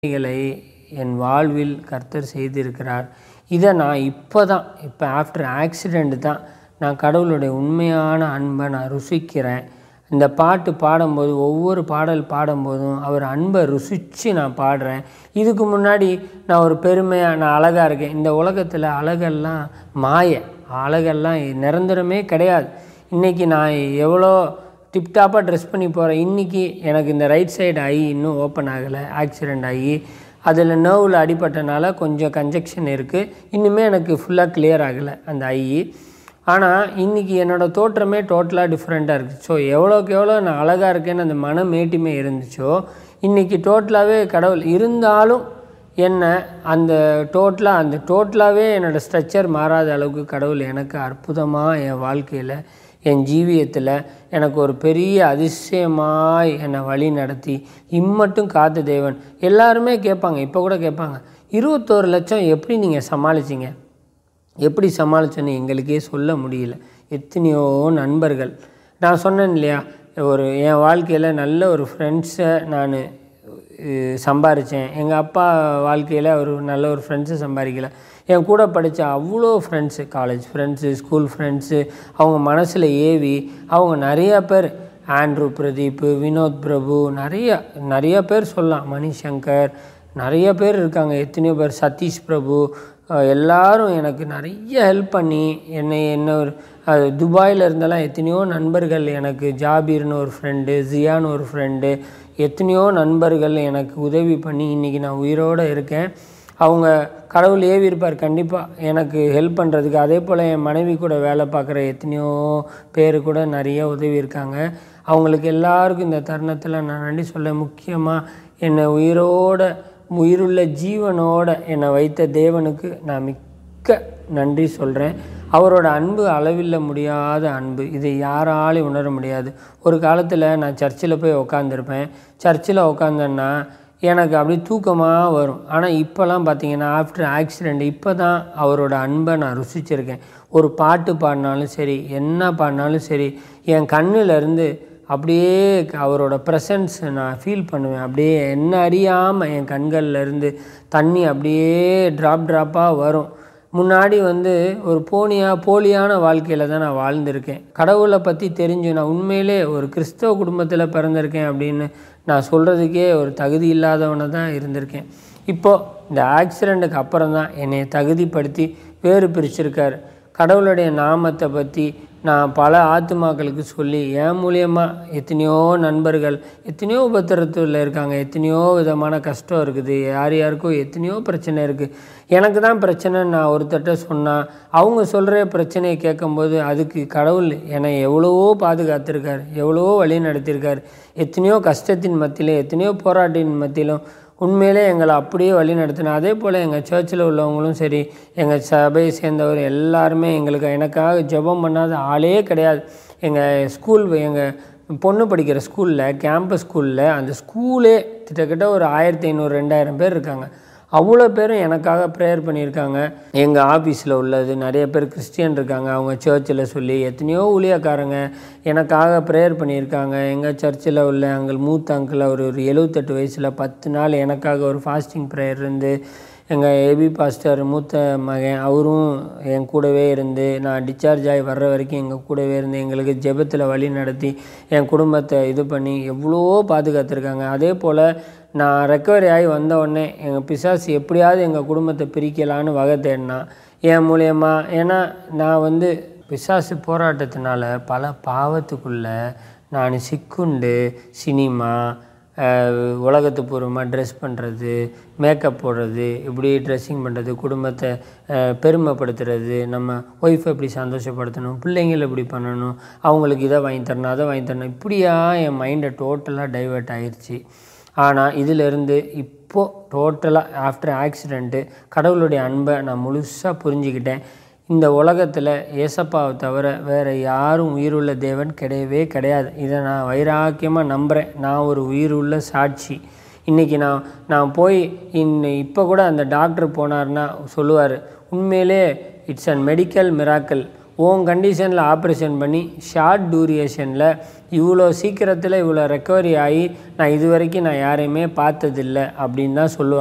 நன்மைகளை என் வாழ்வில் கர்த்தர் செய்திருக்கிறார் இதை நான் இப்போ தான் இப்போ ஆஃப்டர் ஆக்சிடெண்ட் தான் நான் கடவுளுடைய உண்மையான அன்பை நான் ருசிக்கிறேன் இந்த பாட்டு பாடும்போது ஒவ்வொரு பாடல் பாடும்போதும் அவர் அன்பை ருசித்து நான் பாடுறேன் இதுக்கு முன்னாடி நான் ஒரு பெருமையாக நான் அழகாக இருக்கேன் இந்த உலகத்தில் அழகெல்லாம் மாய அழகெல்லாம் நிரந்தரமே கிடையாது இன்றைக்கி நான் எவ்வளோ டிப்டாப்பாக ட்ரெஸ் பண்ணி போகிறேன் இன்றைக்கி எனக்கு இந்த ரைட் சைடு ஐ இன்னும் ஓப்பன் ஆகலை ஆக்சிடெண்ட் ஆகி அதில் நர்வில் அடிபட்டனால கொஞ்சம் கன்ஜெக்ஷன் இருக்குது இன்னுமே எனக்கு ஃபுல்லாக கிளியர் ஆகலை அந்த ஐ ஆனால் இன்றைக்கி என்னோடய தோற்றமே டோட்டலாக டிஃப்ரெண்ட்டாக இருக்குது ஸோ எவ்வளோக்கு எவ்வளோ நான் அழகாக இருக்கேன்னு அந்த மன மேட்டிமே இருந்துச்சோ இன்றைக்கி டோட்டலாகவே கடவுள் இருந்தாலும் என்ன அந்த டோட்டலாக அந்த டோட்டலாகவே என்னோடய ஸ்ட்ரக்சர் மாறாத அளவுக்கு கடவுள் எனக்கு அற்புதமாக என் வாழ்க்கையில் என் ஜீவியத்தில் எனக்கு ஒரு பெரிய அதிசயமாய் என்னை வழி நடத்தி இம்மட்டும் காத்த தேவன் எல்லாருமே கேட்பாங்க இப்போ கூட கேட்பாங்க இருபத்தோரு லட்சம் எப்படி நீங்கள் சமாளிச்சிங்க எப்படி சமாளிச்சேன்னு எங்களுக்கே சொல்ல முடியல எத்தனையோ நண்பர்கள் நான் சொன்னேன் இல்லையா ஒரு என் வாழ்க்கையில் நல்ல ஒரு ஃப்ரெண்ட்ஸை நான் சம்பாரித்தேன் எங்கள் அப்பா வாழ்க்கையில் ஒரு நல்ல ஒரு ஃப்ரெண்ட்ஸை சம்பாதிக்கல என் கூட படித்த அவ்வளோ friends college friends school friends அவங்க மனசில் ஏவி அவங்க நிறையா பேர் ஆண்ட்ரூ பிரதீப் வினோத் பிரபு நிறைய நிறைய பேர் சொல்லலாம் மணிசங்கர் நிறைய பேர் இருக்காங்க எத்தனையோ பேர் சதீஷ் பிரபு எல்லாரும் எனக்கு நிறைய ஹெல்ப் பண்ணி என்னை என்ன ஒரு துபாயில் இருந்தெல்லாம் எத்தனையோ நண்பர்கள் எனக்கு ஜாபீர்னு ஒரு ஃப்ரெண்டு ஜியான்னு ஒரு ஃப்ரெண்டு எத்தனையோ நண்பர்கள் எனக்கு உதவி பண்ணி இன்றைக்கி நான் உயிரோடு இருக்கேன் அவங்க கடவுள் ஏவி இருப்பார் கண்டிப்பாக எனக்கு ஹெல்ப் பண்ணுறதுக்கு அதே போல் என் மனைவி கூட வேலை பார்க்குற எத்தனையோ பேர் கூட நிறைய உதவி இருக்காங்க அவங்களுக்கு எல்லாருக்கும் இந்த தருணத்தில் நான் நன்றி சொல்ல முக்கியமாக என்னை உயிரோட உயிருள்ள ஜீவனோட என்னை வைத்த தேவனுக்கு நான் மிக்க நன்றி சொல்கிறேன் அவரோட அன்பு அளவில்ல முடியாத அன்பு இதை யாராலையும் உணர முடியாது ஒரு காலத்தில் நான் சர்ச்சில் போய் உக்காந்துருப்பேன் சர்ச்சில் உக்காந்தேன்னா எனக்கு அப்படி தூக்கமாக வரும் ஆனால் இப்போல்லாம் பார்த்தீங்கன்னா ஆஃப்டர் ஆக்சிடெண்ட் இப்போ தான் அவரோட அன்பை நான் ருசிச்சிருக்கேன் ஒரு பாட்டு பாடினாலும் சரி என்ன பாடினாலும் சரி என் கண்ணிலேருந்து அப்படியே அவரோட ப்ரெசன்ஸ் நான் ஃபீல் பண்ணுவேன் அப்படியே என்ன அறியாமல் என் கண்கள்லேருந்து தண்ணி அப்படியே ட்ராப் ட்ராப்பாக வரும் முன்னாடி வந்து ஒரு போனியாக போலியான வாழ்க்கையில் தான் நான் வாழ்ந்திருக்கேன் கடவுளை பற்றி தெரிஞ்சு நான் உண்மையிலே ஒரு கிறிஸ்தவ குடும்பத்தில் பிறந்திருக்கேன் அப்படின்னு நான் சொல்கிறதுக்கே ஒரு தகுதி இல்லாதவனை தான் இருந்திருக்கேன் இப்போது இந்த ஆக்சிடெண்ட்டுக்கு அப்புறம் தான் என்னை தகுதிப்படுத்தி வேறு பிரிச்சிருக்காரு கடவுளுடைய நாமத்தை பற்றி நான் பல ஆத்துமாக்களுக்கு சொல்லி என் மூலியமாக எத்தனையோ நண்பர்கள் எத்தனையோ உபத்திரத்தில் இருக்காங்க எத்தனையோ விதமான கஷ்டம் இருக்குது யார் யாருக்கோ எத்தனையோ பிரச்சனை இருக்குது எனக்கு தான் பிரச்சனைன்னு நான் ஒருத்தட்ட சொன்னால் அவங்க சொல்கிற பிரச்சனையை கேட்கும்போது அதுக்கு கடவுள் என்னை எவ்வளவோ பாதுகாத்திருக்கார் எவ்வளவோ வழி நடத்தியிருக்கார் எத்தனையோ கஷ்டத்தின் மத்தியிலும் எத்தனையோ போராட்டின் மத்தியிலும் உண்மையிலே எங்களை அப்படியே வழி நடத்தினேன் அதே போல் எங்கள் சர்ச்சில் உள்ளவங்களும் சரி எங்கள் சபையை சேர்ந்தவர் எல்லாருமே எங்களுக்கு எனக்காக ஜெபம் பண்ணாத ஆளே கிடையாது எங்கள் ஸ்கூல் எங்கள் பொண்ணு படிக்கிற ஸ்கூலில் கேம்பஸ் ஸ்கூலில் அந்த ஸ்கூலே கிட்டத்தட்ட ஒரு ஆயிரத்தி ஐநூறு ரெண்டாயிரம் பேர் இருக்காங்க அவ்வளோ பேரும் எனக்காக ப்ரேயர் பண்ணியிருக்காங்க எங்கள் ஆஃபீஸில் உள்ளது நிறைய பேர் கிறிஸ்டியன் இருக்காங்க அவங்க சர்ச்சில் சொல்லி எத்தனையோ ஊழியக்காரங்க எனக்காக ப்ரேயர் பண்ணியிருக்காங்க எங்கள் சர்ச்சில் உள்ள அங்கிள் மூத்த அங்கிள் அவர் ஒரு எழுவத்தெட்டு வயசில் பத்து நாள் எனக்காக ஒரு ஃபாஸ்டிங் ப்ரேயர் இருந்து எங்கள் ஏபி பாஸ்டர் மூத்த மகன் அவரும் என் கூடவே இருந்து நான் டிஸ்சார்ஜ் ஆகி வர்ற வரைக்கும் எங்கள் கூடவே இருந்து எங்களுக்கு ஜெபத்தில் வழி நடத்தி என் குடும்பத்தை இது பண்ணி எவ்வளோ பாதுகாத்துருக்காங்க அதே போல் நான் ரெக்கவரி ஆகி வந்த உடனே எங்கள் பிசாசு எப்படியாவது எங்கள் குடும்பத்தை பிரிக்கலான்னு வகை தேடினான் என் மூலயமா ஏன்னா நான் வந்து பிசாசு போராட்டத்தினால பல பாவத்துக்குள்ளே நான் சிக்குண்டு சினிமா உலகத்து பூர்வமாக ட்ரெஸ் பண்ணுறது மேக்கப் போடுறது இப்படி ட்ரெஸ்ஸிங் பண்ணுறது குடும்பத்தை பெருமைப்படுத்துறது நம்ம ஒய்ஃபை எப்படி சந்தோஷப்படுத்தணும் பிள்ளைங்களை எப்படி பண்ணணும் அவங்களுக்கு இதை வாங்கி தரணும் அதை வாங்கி தரணும் இப்படியா என் மைண்டை டோட்டலாக டைவெர்ட் ஆயிடுச்சு ஆனால் இதிலிருந்து இப்போது டோட்டலாக ஆஃப்டர் ஆக்சிடெண்ட்டு கடவுளுடைய அன்பை நான் முழுசாக புரிஞ்சுக்கிட்டேன் இந்த உலகத்தில் ஏசப்பாவை தவிர வேறு யாரும் உயிருள்ள தேவன் கிடையவே கிடையாது இதை நான் வைராக்கியமாக நம்புகிறேன் நான் ஒரு உயிருள்ள சாட்சி இன்றைக்கி நான் நான் போய் இன்னும் இப்போ கூட அந்த டாக்டர் போனார்னா சொல்லுவார் உண்மையிலே இட்ஸ் அன் மெடிக்கல் மிராக்கல் உன் கண்டிஷனில் ஆப்ரேஷன் பண்ணி ஷார்ட் டூரியேஷனில் இவ்வளோ சீக்கிரத்தில் இவ்வளோ ரெக்கவரி ஆகி நான் இது வரைக்கும் நான் யாரையுமே பார்த்ததில்ல அப்படின்னு தான் சொல்லுவாங்க